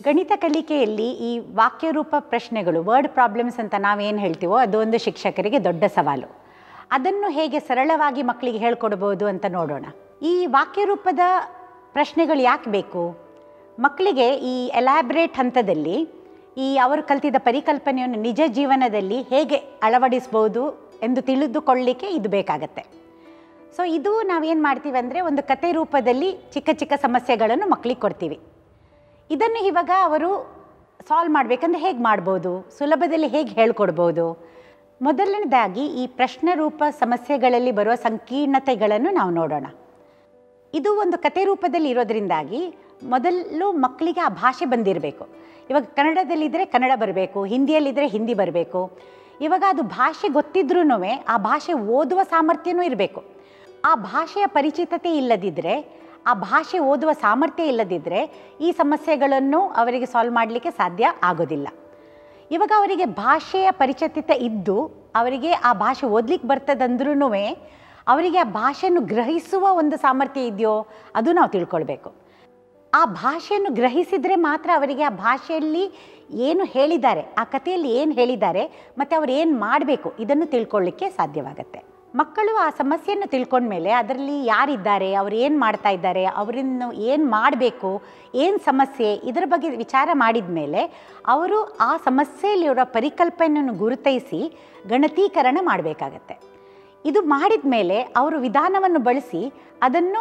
ಗಣಿತ ಕಲಿಕೆಯಲ್ಲಿ ಈ ವಾಕ್ಯರೂಪ ಪ್ರಶ್ನೆಗಳು ವರ್ಡ್ ಪ್ರಾಬ್ಲಮ್ಸ್ ಅಂತ ನಾವೇನು ಹೇಳ್ತೀವೋ ಅದು ಒಂದು ಶಿಕ್ಷಕರಿಗೆ ದೊಡ್ಡ ಸವಾಲು ಅದನ್ನು ಹೇಗೆ ಸರಳವಾಗಿ ಮಕ್ಕಳಿಗೆ ಹೇಳ್ಕೊಡ್ಬೋದು ಅಂತ ನೋಡೋಣ ಈ ವಾಕ್ಯರೂಪದ ಪ್ರಶ್ನೆಗಳು ಯಾಕೆ ಬೇಕು ಮಕ್ಕಳಿಗೆ ಈ ಎಲಾಬ್ರೇಟ್ ಹಂತದಲ್ಲಿ ಈ ಅವರು ಕಲ್ತಿದ್ದ ಪರಿಕಲ್ಪನೆಯನ್ನು ನಿಜ ಜೀವನದಲ್ಲಿ ಹೇಗೆ ಅಳವಡಿಸ್ಬೋದು ಎಂದು ತಿಳಿದುಕೊಳ್ಳಲಿಕ್ಕೆ ಇದು ಬೇಕಾಗತ್ತೆ ಸೊ ಇದು ನಾವೇನು ಮಾಡ್ತೀವಿ ಅಂದರೆ ಒಂದು ಕತೆ ರೂಪದಲ್ಲಿ ಚಿಕ್ಕ ಚಿಕ್ಕ ಸಮಸ್ಯೆಗಳನ್ನು ಮಕ್ಕಳಿಗೆ ಕೊಡ್ತೀವಿ ಇದನ್ನು ಇವಾಗ ಅವರು ಸಾಲ್ವ್ ಮಾಡಬೇಕಂದ್ರೆ ಹೇಗೆ ಮಾಡ್ಬೋದು ಸುಲಭದಲ್ಲಿ ಹೇಗೆ ಹೇಳ್ಕೊಡ್ಬೋದು ಮೊದಲನೇದಾಗಿ ಈ ಪ್ರಶ್ನೆ ರೂಪ ಸಮಸ್ಯೆಗಳಲ್ಲಿ ಬರುವ ಸಂಕೀರ್ಣತೆಗಳನ್ನು ನಾವು ನೋಡೋಣ ಇದು ಒಂದು ಕತೆ ರೂಪದಲ್ಲಿ ಇರೋದ್ರಿಂದಾಗಿ ಮೊದಲು ಮಕ್ಕಳಿಗೆ ಆ ಭಾಷೆ ಬಂದಿರಬೇಕು ಇವಾಗ ಕನ್ನಡದಲ್ಲಿದ್ದರೆ ಕನ್ನಡ ಬರಬೇಕು ಹಿಂದಿಯಲ್ಲಿದ್ದರೆ ಹಿಂದಿ ಬರಬೇಕು ಇವಾಗ ಅದು ಭಾಷೆ ಗೊತ್ತಿದ್ರೂ ಆ ಭಾಷೆ ಓದುವ ಸಾಮರ್ಥ್ಯನೂ ಇರಬೇಕು ಆ ಭಾಷೆಯ ಪರಿಚಿತತೆ ಇಲ್ಲದಿದ್ದರೆ ಆ ಭಾಷೆ ಓದುವ ಸಾಮರ್ಥ್ಯ ಇಲ್ಲದಿದ್ದರೆ ಈ ಸಮಸ್ಯೆಗಳನ್ನು ಅವರಿಗೆ ಸಾಲ್ವ್ ಮಾಡಲಿಕ್ಕೆ ಸಾಧ್ಯ ಆಗೋದಿಲ್ಲ ಇವಾಗ ಅವರಿಗೆ ಭಾಷೆಯ ಪರಿಚಿತತೆ ಇದ್ದು ಅವರಿಗೆ ಆ ಭಾಷೆ ಓದ್ಲಿಕ್ಕೆ ಬರ್ತದಂದ್ರೂ ಅವರಿಗೆ ಆ ಭಾಷೆಯನ್ನು ಗ್ರಹಿಸುವ ಒಂದು ಸಾಮರ್ಥ್ಯ ಇದೆಯೋ ಅದು ನಾವು ತಿಳ್ಕೊಳ್ಬೇಕು ಆ ಭಾಷೆಯನ್ನು ಗ್ರಹಿಸಿದರೆ ಮಾತ್ರ ಅವರಿಗೆ ಆ ಭಾಷೆಯಲ್ಲಿ ಏನು ಹೇಳಿದ್ದಾರೆ ಆ ಕಥೆಯಲ್ಲಿ ಏನು ಹೇಳಿದ್ದಾರೆ ಮತ್ತು ಅವ್ರು ಏನು ಮಾಡಬೇಕು ಇದನ್ನು ತಿಳ್ಕೊಳ್ಳಿಕ್ಕೆ ಸಾಧ್ಯವಾಗತ್ತೆ ಮಕ್ಕಳು ಆ ಸಮಸ್ಯೆಯನ್ನು ತಿಳ್ಕೊಂಡ್ಮೇಲೆ ಅದರಲ್ಲಿ ಯಾರಿದ್ದಾರೆ ಅವ್ರು ಏನು ಮಾಡ್ತಾ ಇದ್ದಾರೆ ಅವರನ್ನು ಏನು ಮಾಡಬೇಕು ಏನು ಸಮಸ್ಯೆ ಇದರ ಬಗ್ಗೆ ವಿಚಾರ ಮಾಡಿದ ಮೇಲೆ ಅವರು ಆ ಸಮಸ್ಯೆಯಲ್ಲಿರೋ ಪರಿಕಲ್ಪನೆಯನ್ನು ಗುರುತಿಸಿ ಗಣತೀಕರಣ ಮಾಡಬೇಕಾಗತ್ತೆ ಇದು ಮಾಡಿದ ಮೇಲೆ ಅವರು ವಿಧಾನವನ್ನು ಬಳಸಿ ಅದನ್ನು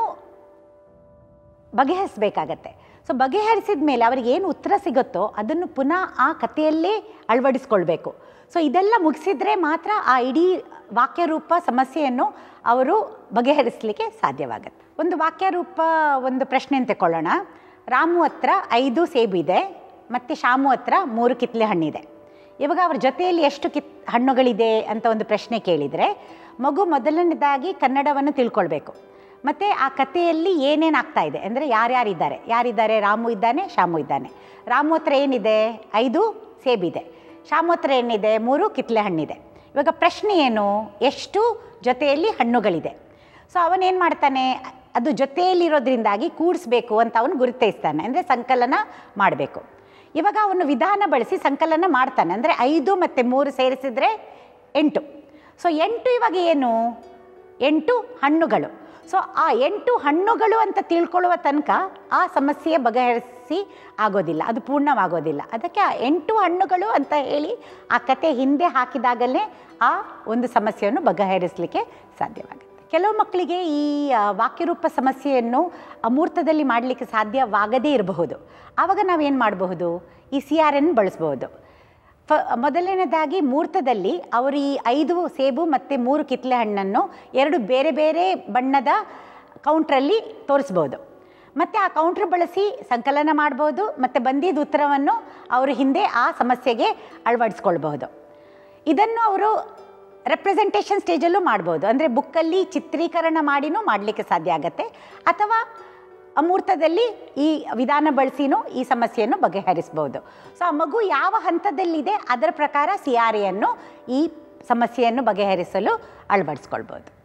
ಬಗೆಹರಿಸಬೇಕಾಗತ್ತೆ ಸೊ ಬಗೆಹರಿಸಿದ ಮೇಲೆ ಅವರಿಗೆ ಏನು ಉತ್ತರ ಸಿಗುತ್ತೋ ಅದನ್ನು ಪುನಃ ಆ ಕಥೆಯಲ್ಲೇ ಅಳವಡಿಸ್ಕೊಳ್ಬೇಕು ಸೊ ಇದೆಲ್ಲ ಮುಗಿಸಿದ್ರೆ ಮಾತ್ರ ಆ ಇಡೀ ವಾಕ್ಯರೂಪ ಸಮಸ್ಯೆಯನ್ನು ಅವರು ಬಗೆಹರಿಸಲಿಕ್ಕೆ ಸಾಧ್ಯವಾಗತ್ತೆ ಒಂದು ವಾಕ್ಯರೂಪ ಒಂದು ಪ್ರಶ್ನೆ ಅಂತ ತಗೊಳ್ಳೋಣ ರಾಮು ಹತ್ರ ಐದು ಸೇಬು ಇದೆ ಮತ್ತು ಶಾಮು ಹತ್ರ ಮೂರು ಕಿತ್ಲೆ ಹಣ್ಣಿದೆ ಇವಾಗ ಅವ್ರ ಜೊತೆಯಲ್ಲಿ ಎಷ್ಟು ಕಿತ್ ಹಣ್ಣುಗಳಿದೆ ಅಂತ ಒಂದು ಪ್ರಶ್ನೆ ಕೇಳಿದರೆ ಮಗು ಮೊದಲನೇದಾಗಿ ಕನ್ನಡವನ್ನು ತಿಳ್ಕೊಳ್ಬೇಕು ಮತ್ತು ಆ ಕಥೆಯಲ್ಲಿ ಏನೇನು ಆಗ್ತಾ ಇದೆ ಅಂದರೆ ಯಾರ್ಯಾರಿದ್ದಾರೆ ಯಾರಿದ್ದಾರೆ ರಾಮು ಇದ್ದಾನೆ ಶಾಮು ಇದ್ದಾನೆ ರಾಮು ಹತ್ರ ಏನಿದೆ ಐದು ಸೇಬಿದೆ ಶಾಮು ಹತ್ರ ಏನಿದೆ ಮೂರು ಕಿತ್ಲೆ ಹಣ್ಣಿದೆ ಇವಾಗ ಪ್ರಶ್ನೆ ಏನು ಎಷ್ಟು ಜೊತೆಯಲ್ಲಿ ಹಣ್ಣುಗಳಿದೆ ಸೊ ಅವನೇನು ಮಾಡ್ತಾನೆ ಅದು ಜೊತೆಯಲ್ಲಿರೋದ್ರಿಂದಾಗಿ ಕೂಡಿಸ್ಬೇಕು ಅಂತ ಅವನು ಗುರುತಿಸ್ತಾನೆ ಅಂದರೆ ಸಂಕಲನ ಮಾಡಬೇಕು ಇವಾಗ ಅವನು ವಿಧಾನ ಬಳಸಿ ಸಂಕಲನ ಮಾಡ್ತಾನೆ ಅಂದರೆ ಐದು ಮತ್ತು ಮೂರು ಸೇರಿಸಿದರೆ ಎಂಟು ಸೊ ಎಂಟು ಇವಾಗ ಏನು ಎಂಟು ಹಣ್ಣುಗಳು ಸೊ ಆ ಎಂಟು ಹಣ್ಣುಗಳು ಅಂತ ತಿಳ್ಕೊಳ್ಳುವ ತನಕ ಆ ಸಮಸ್ಯೆ ಬಗೆಹರಿಸಿ ಆಗೋದಿಲ್ಲ ಅದು ಪೂರ್ಣವಾಗೋದಿಲ್ಲ ಅದಕ್ಕೆ ಆ ಎಂಟು ಹಣ್ಣುಗಳು ಅಂತ ಹೇಳಿ ಆ ಕತೆ ಹಿಂದೆ ಹಾಕಿದಾಗಲೇ ಆ ಒಂದು ಸಮಸ್ಯೆಯನ್ನು ಬಗೆಹರಿಸಲಿಕ್ಕೆ ಸಾಧ್ಯವಾಗುತ್ತೆ ಕೆಲವು ಮಕ್ಕಳಿಗೆ ಈ ಆ, ವಾಕ್ಯರೂಪ ಸಮಸ್ಯೆಯನ್ನು ಅಮೂರ್ತದಲ್ಲಿ ಮಾಡಲಿಕ್ಕೆ ಸಾಧ್ಯವಾಗದೇ ಇರಬಹುದು ಆವಾಗ ನಾವೇನು ಮಾಡಬಹುದು ಈ ಸಿ ಆರ್ ಎನ್ ಬಳಸ್ಬೋದು ಫ ಮೊದಲನೇದಾಗಿ ಮೂರ್ತದಲ್ಲಿ ಅವರು ಈ ಐದು ಸೇಬು ಮತ್ತು ಮೂರು ಕಿತ್ಲೆ ಹಣ್ಣನ್ನು ಎರಡು ಬೇರೆ ಬೇರೆ ಬಣ್ಣದ ಕೌಂಟ್ರಲ್ಲಿ ತೋರಿಸ್ಬೋದು ಮತ್ತು ಆ ಕೌಂಟ್ರ್ ಬಳಸಿ ಸಂಕಲನ ಮಾಡ್ಬೋದು ಮತ್ತು ಬಂದಿದ್ದ ಉತ್ತರವನ್ನು ಅವರು ಹಿಂದೆ ಆ ಸಮಸ್ಯೆಗೆ ಅಳವಡಿಸ್ಕೊಳ್ಬಹುದು ಇದನ್ನು ಅವರು ರೆಪ್ರೆಸೆಂಟೇಷನ್ ಸ್ಟೇಜಲ್ಲೂ ಮಾಡ್ಬೋದು ಅಂದರೆ ಬುಕ್ಕಲ್ಲಿ ಚಿತ್ರೀಕರಣ ಮಾಡಿನೂ ಮಾಡಲಿಕ್ಕೆ ಸಾಧ್ಯ ಆಗತ್ತೆ ಅಥವಾ ಅಮೂರ್ತದಲ್ಲಿ ಈ ವಿಧಾನ ಬಳಸಿನೂ ಈ ಸಮಸ್ಯೆಯನ್ನು ಬಗೆಹರಿಸ್ಬೋದು ಸೊ ಆ ಮಗು ಯಾವ ಹಂತದಲ್ಲಿದೆ ಅದರ ಪ್ರಕಾರ ಸಿ ಆರ್ ಎಯನ್ನು ಈ ಸಮಸ್ಯೆಯನ್ನು ಬಗೆಹರಿಸಲು ಅಳವಡಿಸ್ಕೊಳ್ಬೋದು